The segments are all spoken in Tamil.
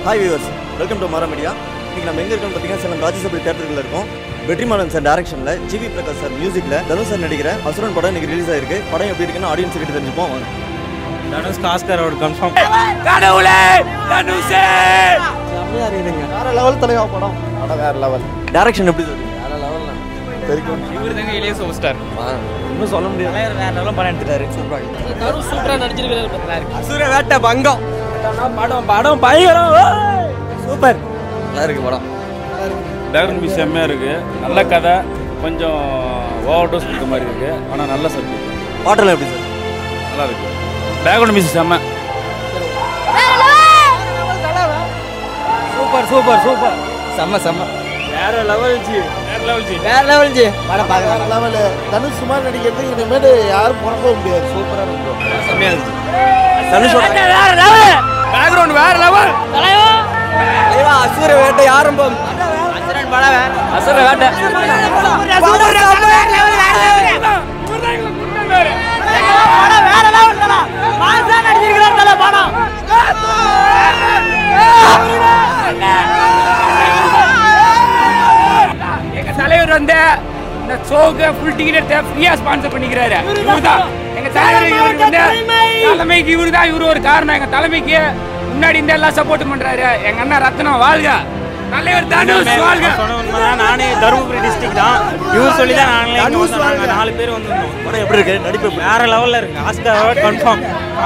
Hi viewers welcome to Maara Media இன்னைக்கு நம்ம எங்கே இருக்கோம்னு பார்த்தீங்கன்னா சேலம் ராஜ்யசபா தேட்டருக்குள்ள இருக்கோம் வெற்றிமாறன் சார் டேரக்ஷனில் ஜிவி பிரகாஷ் சார் மியூசிக்கில் தனுஷ் சார் நடிக்கிற அசுரன் படம் இன்னைக்கு ரிலீஸ் ஆயிருக்கு படம் எப்படி இருக்குன்னு ஆடியன்ஸ் கிட்ட தெரிஞ்சுப்போம் வாங்க தனுஷ்க்கு ஆஸ்கர் அவார்டு கன்ஃபார்ம் செம்மையாக இருக்குதுங்க வேற லெவல் தலைவா படம் படம் வேற லெவல் டேரக்ஷன் எப்படி சார் வேற லெவல் தெரியும் இவர் தாங்க இளைய சூப்பர் ஸ்டார் இன்னும் சொல்ல முடியாது வேற லெவலும் படம் எடுத்துட்டாரு அசுர வேட்டை பங்கம் படம் படம் பயங்கரம் சூப்பர் நல்லா இருக்கு படம் பேக்ரவுண்ட் பீஸ் செம்மையாக இருக்குது நல்ல கதை கொஞ்சம் ஓவர் டோஸ் கொடுத்த மாதிரி இருக்குது ஆனால் நல்ல சப்ஜெக்ட் பாட்டெல்லாம் எப்படி சார் நல்லா இருக்குது பேக்ரவுண்ட் பீஸ் செம்ம சூப்பர் சூப்பர் சூப்பர் செம்ம செம்ம வேற லெவல் ஜி வேறு லெவல் ஜி வேற லெவல் ஜி படம் பார்க்கலாம் லெவல் தனுஷ் சுமார் நடிக்கிறது இனிமேல் யாரும் பிறக்க முடியாது சூப்பரா இருக்கும் செம்மையாக இருந்துச்சு தனுஷோட வேற லெவல் பேக்ரவுண்ட் வேறு லெவல் தலைவா அசுர வேட்டை ஆரம்பம் அசுரன் படம் வேற அசுர வேட்டை எங்க தலைவர் வந்து இந்த ஷோக்கு ஃபுல் டிக்கெட் எடுத்து ஃப்ரீயா ஸ்பான்சர் பண்ணிக்கிறாரு இவர்தான் எங்க தலைவர் இவருக்கு வந்து தலைமைக்கு இவரு தான் இவரு ஒரு காரணம் எங்க தலைமைக்கு முன்னாடி இந்த எல்லாம் சப்போர்ட் பண்றாரு எங்க அண்ணா ரத்னம் வாழ்க தலைவர் தனுஷ் வாழ்க சொன்ன உண்மைதான் நானே தருமபுரி டிஸ்ட்ரிக்ட் தான் இவர் சொல்லி தான் நாங்களே இங்க வந்தோம். நாங்க நாலு பேர் வந்திருந்தோம் படம் எப்படி இருக்கு நடிப்பு எப்படி வேற லெவல்ல இருக்கு ஆஸ்கர் அவார்டு கன்ஃபார்ம்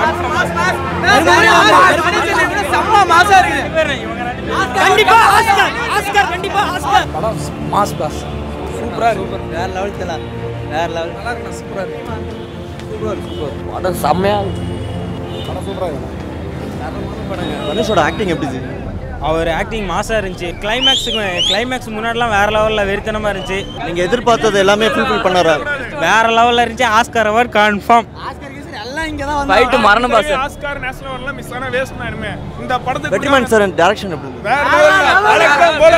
கண்டிப்பா ஆஸ்கர் ஆஸ்கர் கண்டிப்பா ஆஸ்கர் மாஸ் பாஸ் சூப்பரா இருக்கு வேற லெவல் தல வேற லெவல் நல்லா இருக்கு சூப்பரா இருக்கு படம் செம்மையா படம் சூப்பராக தனுஷோட ஆக்டிங் எப்படி சார் அவர் ஆக்டிங் மாசா இருந்துச்சு கிளைமேக்ஸுக்கு கிளைமேக்ஸ் முன்னாடிலாம் வேற லெவல்ல வெறித்தனமா இருந்துச்சு நீங்க எதிர்பார்த்தது எல்லாமே ஃபுல்ஃபில் பண்ணாரா வேற லெவல்ல இருந்துச்சு ஆஸ்கர் அவார்டு கன்ஃபார்ம் ஃபைட் மரண பாஸ் ஆஸ்கார் நேஷனல் அவார்ட்லாம் மிஸ் ஆனால் வேஸ்ட் ஆயிடுமே இந்த படத்துக்கு வெற்றிமாறன் சார் டேரக்ஷன் எப்படி இருந்தது? வழக்கம் போல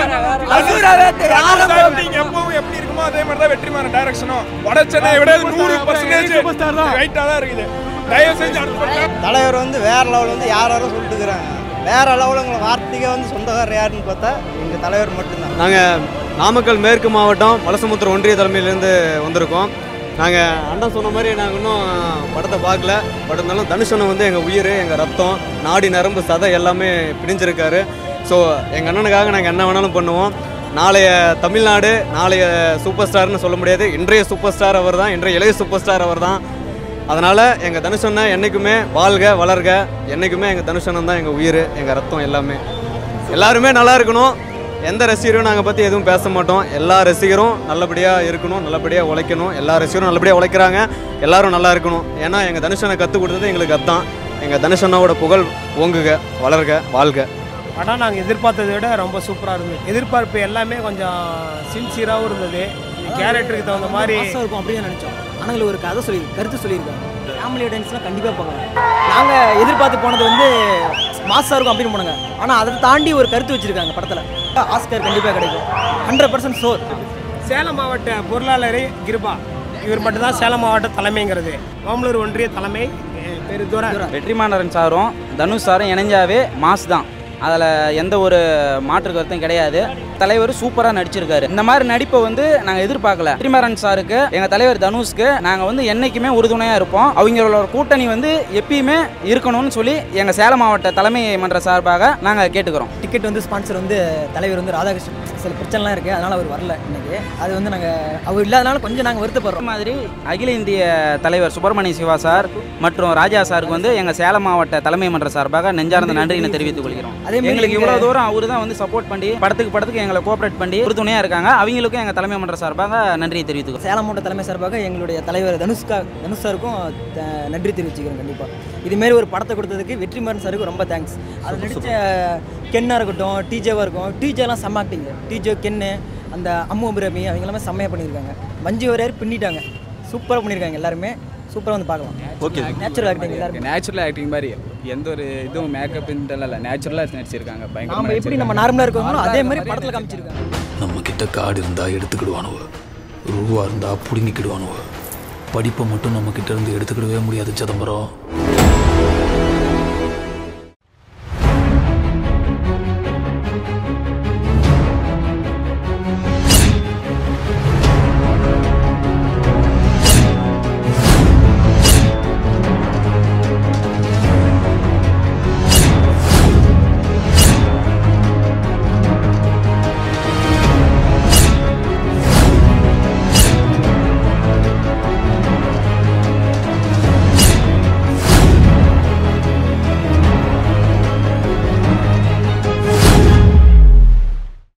acting எப்பவும் எப்படி இருக்குமோ அதே மாதிரி தான் வெற்றிமாறன் டைரக்ஷனும் வட சென்னை விட நூறு பர்சன்டேஜ் ரைட்டாக தான் இருக்குது தயவு செஞ்சு அடுத்த படம் தலைவர் வந்து வேற லெவல் வந்து யார் யாரும் சொல்லிட்டு இருக்கிறாங்க வேற லெவலில் உங்களை வார்த்தைக்கே வந்து சொந்தக்காரர் யாருன்னு பார்த்தா எங்கள் தலைவர் மட்டும்தான் நாங்கள் நாமக்கல் மேற்கு மாவட்டம் வலசமுத்திரம் ஒன்றிய தலைமையிலேருந்து வந்திருக்கோம் நாங்கள் அண்ணன் சொன்ன மாதிரி நாங்கள் இன்னும் படத்தை பார்க்கல பட் இருந்தாலும் தனுஷனை வந்து எங்கள் உயிர் எங்கள் ரத்தம் நாடி நரம்பு சதை எல்லாமே பிடிஞ்சிருக்காரு ஸோ எங்கள் அண்ணனுக்காக நாங்கள் என்ன வேணாலும் பண்ணுவோம் நாளைய தமிழ்நாடு நாளைய சூப்பர் ஸ்டார்னு சொல்ல முடியாது இன்றைய சூப்பர் ஸ்டார் அவர் தான் இன்றைய இளைய சூப்பர் ஸ்டார் அவர் தான் அதனால் எங்கள் தனுஷனை என்றைக்குமே வாழ்க வளர்க என்றைக்குமே எங்கள் தனுஷனன் தான் எங்கள் உயிர் எங்கள் ரத்தம் எல்லாமே எல்லாருமே நல்லா இருக்கணும் எந்த ரசிகரும் நாங்கள் பற்றி எதுவும் பேச மாட்டோம் எல்லா ரசிகரும் நல்லபடியாக இருக்கணும் நல்லபடியாக உழைக்கணும் எல்லா ரசிகரும் நல்லபடியாக உழைக்கிறாங்க எல்லாரும் நல்லா இருக்கணும் ஏன்னா எங்கள் தனுஷனை கற்றுக் கொடுத்தது எங்களுக்கு அதான் எங்கள் தனுஷனோட புகழ் ஓங்குக வளர்க வாழ்க படம் நாங்கள் எதிர்பார்த்ததை விட ரொம்ப சூப்பராக இருந்தது எதிர்பார்ப்பு எல்லாமே கொஞ்சம் சின்சியராகவும் இருந்தது கேரக்டருக்கு தகுந்த மாதிரி மாசம் இருக்கும் அப்படியே நினைச்சோம் ஆனால் இதுல ஒரு கதை சொல்லி கருத்து சொல்லியிருக்காங்க ஃபேமிலி ஆடியன்ஸ்லாம் கண்டிப்பாக பார்க்கலாம் நாங்கள் எதிர்பார்த்து போனது வந்து மாசா இருக்கும் அப்படின்னு போனாங்க ஆனால் அதை தாண்டி ஒரு கருத்து வச்சிருக்காங்க படத்தில் ஆஸ்கர் கண்டிப்பாக கிடைக்கும் ஹண்ட்ரட் பர்சன்ட் ஷோர் சேலம் மாவட்ட பொருளாளர் கிருபா இவர் மட்டும்தான் சேலம் மாவட்ட தலைமைங்கிறது ஓமலூர் ஒன்றிய தலைமை அஹ், பேரு துரை வெற்றிமாறன் சாரும் தனுஷ் சாரும் இணைஞ்சாவே மாஸ் தான் அதில் எந்த ஒரு மாற்று கருத்தும் கிடையாது தலைவர் சூப்பராக நடிச்சிருக்காரு இந்த மாதிரி நடிப்பை வந்து நாங்கள் எதிர்பார்க்கல வெற்றிமாறன் சாருக்கு எங்கள் தலைவர் தனுஷ்க்கு நாங்கள் வந்து என்றைக்குமே உறுதுணையாக இருப்போம் அவங்களோட கூட்டணி வந்து எப்பயுமே இருக்கணும்னு சொல்லி எங்கள் சேலம் மாவட்ட தலைமை மன்ற சார்பாக நாங்கள் கேட்டுக்கிறோம் டிக்கெட் வந்து ஸ்பான்சர் வந்து தலைவர் வந்து ராதாகிருஷ்ணன் சில பிரச்சனைலாம் இருக்குது அதனால் அவர் வரல இன்னைக்கு அது வந்து நாங்கள் அவர் இல்லாதனால கொஞ்சம் நாங்கள் அதே வருத்தப்படுறோம் மாதிரி அகில இந்திய தலைவர் சுப்பிரமணிய சிவா சார் மற்றும் ராஜா சாருக்கு வந்து எங்கள் சேலம் மாவட்ட தலைமை மன்ற சார்பாக நெஞ்சார்ந்த நன்றியினை தெரிவித்துக் கொள்கிறோம் அதே மாதிரி எங்களுக்கு இங்க- இவ்வளோ தூரம் அவரு தான் வந்து சப்போர்ட் பண்ணி படத்துக்கு படத்துக்கு எங்களை கோஆப்ரேட் பண்ணி உறுதுணையாக இருக்காங்க அவங்களுக்கும் எங்கள் தலைமை மன்ற சார்பாக நன்றியை தெரிவித்துக்கிறோம் சேலம் மாவட்ட தலைமை சார்பாக எங்களுடைய தலைவர் தனுஷ்கா தனுஷ் சாருக்கும் த- நன்றி தெரிவிச்சுக்கிறோம் கண்டிப்பாக இதுமாரி ஒரு படத்தை கொடுத்ததுக்கு வெற்றிமாறன் சாருக்கு ரொம்ப தேங்க்ஸ் அது நடித்த கென்னாக இருக்கட்டும் டிஜேவாக இருக்கும் டிஜேலாம் செம்ம ஆக்டிங் டிஜே கென்னு அந்த அம்மு அபிராமி அவங்க எல்லாமே செம்மையாக பண்ணியிருக்காங்க மஞ்சு வரையார் பின்னிட்டாங்க சூப்பராக பண்ணியிருக்காங்க எல்லாருமே சூப்பராக வந்து பார்க்கலாம் ஓகே நேச்சுரல் ஆக்டிங் எல்லாருமே நேச்சுரல் ஆக்டிங் மாதிரி எந்த ஒரு இதுவும் மேக்கப் இல்லை நேச்சுரலாக நடிச்சிருக்காங்க நாம பயங்கரமாக எப்படி நம்ம நார்மலாக இருக்கோமோ அதே மாதிரி படத்தில் காமிச்சிருக்காங்க நம்ம கிட்ட காடு இருந்தா எடுத்துக்கிடுவானுவ ரூபா இருந்தா புடுங்கிக்கிடுவானுவ படிப்பை மட்டும் நம்ம கிட்ட இருந்து எடுத்துக்கிடவே முடியாது சிதம்பரம்